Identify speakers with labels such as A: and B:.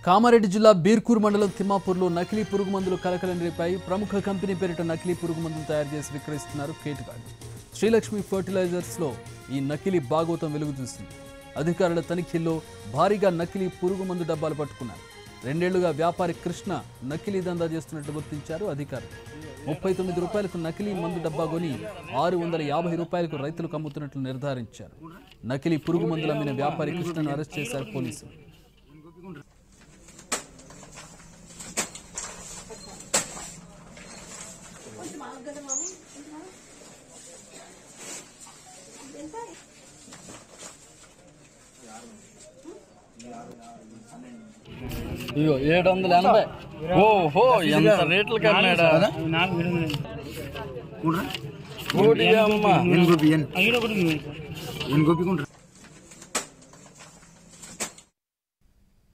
A: కామారెడ్డి జిల్లా బీర్కూర్ మండలం తిమ్మాపూర్లో నకిలీ పురుగు మందులు కలకలం రేపాయి ప్రముఖ కంపెనీ పేరిట నకిలీ పురుగు మందులు తయారు చేసి విక్రయిస్తున్నారు కేటుగాడు శ్రీలక్ష్మి ఫర్టిలైజర్స్లో ఈ నకిలీ భాగవతం వెలుగు చూసింది అధికారుల తనిఖీల్లో భారీగా నకిలీ పురుగు మందు డబ్బాలు పట్టుకున్నారు రెండేళ్లుగా వ్యాపారి కృష్ణ నకిలీ దందా చేస్తున్నట్టు గుర్తించారు అధికారులు ముప్పై తొమ్మిది రూపాయలకు నకిలీ మందు డబ్బా కొని ఆరు వందల యాభై రూపాయలకు రైతులకు అమ్ముతున్నట్లు నిర్ధారించారు నకిలీ పురుగు మందులు అమ్మిన వ్యాపారి కృష్ణను అరెస్ట్ చేశారు పోలీసులు
B: ఇగో ఏడు వందల ఎనభై ఓహో ఎంత రేట్లు కన్నాడా ఓడి అమ్మ
C: ఎన్ గోపి ఎన్ ఎన్ గోపి కుండ్రు